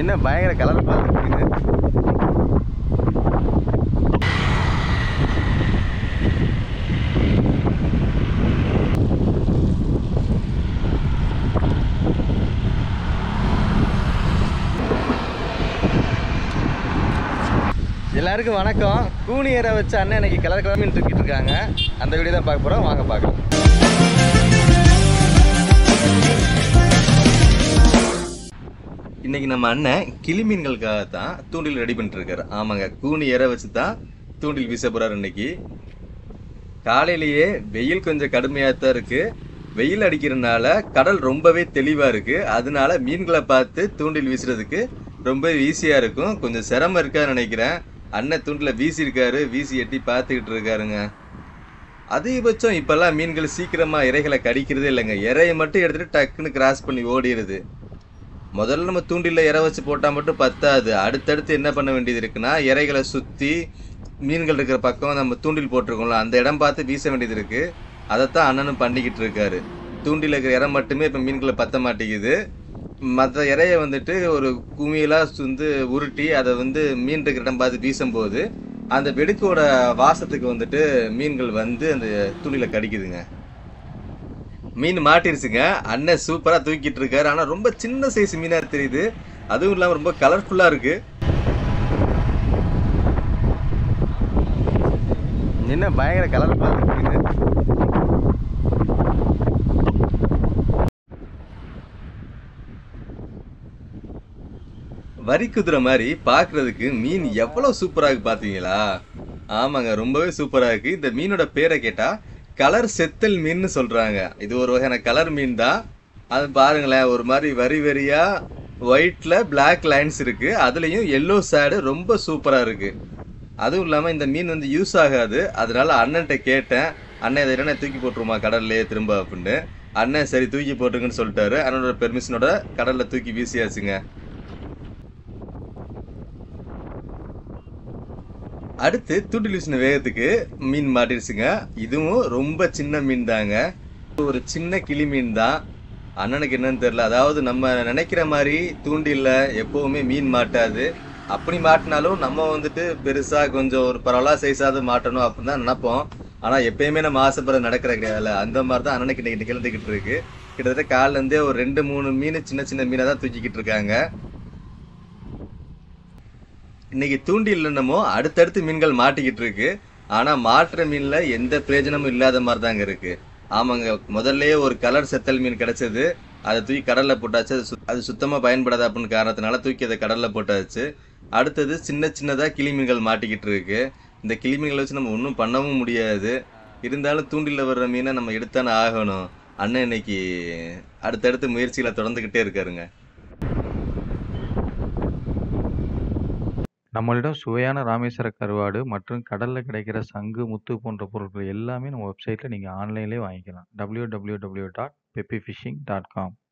என்ன பயங்கர கலர்ஃபுல்லாக இருக்குது எல்லாருக்கும் வணக்கம் கூனி ஏற வச்ச அண்ணன் இன்னைக்கு கலர் கலர் மீன் தூக்கிட்டு இருக்காங்க அந்த வீடியோ தான் பார்க்க போகிறோம் வாங்க பார்க்கலாம் இன்னைக்கு நம்ம அண்ணன் கிளி மீன்களுக்காக தான் தூண்டில் ரெடி பண்ணிட்டு இருக்காரு ஆமாங்க கூனி ஏற வச்சு தான் தூண்டில் வீச போறாரு இன்னைக்கு காலையிலேயே வெயில் கொஞ்சம் கடுமையாக தான் இருக்கு வெயில் அடிக்கிறதுனால கடல் ரொம்பவே தெளிவா இருக்கு அதனால மீன்களை பார்த்து தூண்டில் வீசுறதுக்கு ரொம்ப ஈஸியா இருக்கும் கொஞ்சம் சிரமம் இருக்கான்னு நினைக்கிறேன் அண்ணன் தூண்டில வீசி இருக்காரு வீசி எட்டி பார்த்துக்கிட்டு இருக்காருங்க அதிகபட்சம் இப்பெல்லாம் மீன்கள் சீக்கிரமா இறைகளை கடிக்கிறதே இல்லைங்க இறையை மட்டும் எடுத்துட்டு டக்குன்னு கிராஸ் பண்ணி ஓடிடுது முதல்ல நம்ம தூண்டில இறை வச்சு போட்டால் மட்டும் பத்தாது அடுத்தடுத்து என்ன பண்ண வேண்டியது இருக்குன்னா இறைகளை சுற்றி மீன்கள் இருக்கிற பக்கம் நம்ம தூண்டில் போட்டிருக்கோம்ல அந்த இடம் பார்த்து வீச வேண்டியது இருக்கு அதைத்தான் அண்ணனும் பண்ணிக்கிட்டு இருக்காரு தூண்டில் இருக்கிற இறை மட்டுமே இப்போ மீன்களை பத்த மாட்டேங்குது மற்ற இறைய வந்துட்டு ஒரு குமியலாக வந்து உருட்டி அதை வந்து மீன் இருக்கிற இடம் பார்த்து வீசும்போது அந்த வெடுக்கோட வாசத்துக்கு வந்துட்டு மீன்கள் வந்து அந்த தூண்டில கடிக்குதுங்க மீன் மாட்டிருச்சுங்க அண்ணன் சூப்பரா தூக்கிட்டு இருக்காரு ஆனா ரொம்ப சின்ன சைஸ் மீனா தெரியுது அதுவும் இல்லாம ரொம்ப கலர்ஃபுல்லா இருக்கு என்ன பயங்கர கலர்ஃபுல்லா இருக்குது வரி குதிரை மாதிரி பார்க்கிறதுக்கு மீன் எவ்வளவு சூப்பரா இருக்கு பாத்தீங்களா ஆமாங்க ரொம்பவே சூப்பரா இருக்கு இந்த மீனோட பேரை கேட்டா கலர் செத்தல் மீன்னு சொல்றாங்க இது ஒரு வகையான கலர் மீன் தான் அது பாருங்களேன் ஒரு மாதிரி வரி வரியா ஒயிட்ல Black லைன்ஸ் இருக்கு அதுலயும் எல்லோ சேடு ரொம்ப சூப்பரா இருக்கு அதுவும் இல்லாம இந்த மீன் வந்து யூஸ் ஆகாது அதனால அண்ணன்ட்ட கேட்டேன் அண்ணன் இதை என்ன தூக்கி போட்டுருமா கடல்லையே திரும்ப அப்படின்னு அண்ணன் சரி தூக்கி போட்டுருங்கன்னு சொல்லிட்டாரு அண்ணனோட பெர்மிஷனோட கடல்ல தூக்கி வீசியாச்சுங்க அடுத்து தூண்டில் வீசின வேகத்துக்கு மீன் மாட்டிருச்சுங்க இதுவும் ரொம்ப சின்ன மீன் தாங்க ஒரு சின்ன கிளி மீன் தான் அண்ணனுக்கு என்னன்னு தெரியல அதாவது நம்ம நினைக்கிற மாதிரி தூண்டில்ல எப்பவுமே மீன் மாட்டாது அப்படி மாட்டினாலும் நம்ம வந்துட்டு பெருசா கொஞ்சம் ஒரு பரவலா சைஸாவது மாட்டணும் அப்படின்னு தான் நினைப்போம் ஆனா எப்பயுமே நம்ம ஆசைப்படுற நடக்கிற கிடையாது அந்த மாதிரி தான் அண்ணனுக்கு இன்னைக்கு நிகழ்ந்துகிட்டு இருக்கு கிட்டத்தட்ட காலில இருந்தே ஒரு ரெண்டு மூணு மீன் சின்ன சின்ன மீனை தான் தூக்கிக்கிட்டு இருக்காங்க இன்னைக்கு தூண்டில் என்னமோ அடுத்தடுத்து மீன்கள் மாட்டிக்கிட்டு இருக்கு ஆனா மாட்டுற மீன்ல எந்த பிரயோஜனமும் இல்லாத மாதிரி தாங்க இருக்கு ஆமாங்க முதல்லயே ஒரு கலர் செத்தல் மீன் கிடைச்சது அதை தூக்கி கடல்ல போட்டாச்சு அது சுத்- அது சுத்தமா பயன்படாது அப்படின்னு காரணத்தினால தூக்கி அதை கடல்ல போட்டாச்சு அடுத்தது சின்ன சின்னதா கிளி மீன்கள் மாட்டிக்கிட்டு இருக்கு இந்த கிளி மீன்களை வச்சு நம்ம ஒன்றும் பண்ணவும் முடியாது இருந்தாலும் தூண்டில்ல வர்ற மீனை நம்ம எடுத்தானே ஆகணும் அண்ணன் இன்னைக்கு அடுத்தடுத்து முயற்சிகளை தொடர்ந்துகிட்டே இருக்காருங்க நம்மளிடம் சுவையான ராமேஸ்வர கருவாடு மற்றும் கடல்ல கிடைக்கிற சங்கு முத்து போன்ற பொருட்கள் எல்லாமே நம்ம வெப்சைட்ல நீங்க ஆன்லைன்லேயே வாங்கிக்கலாம் www.peppyfishing.com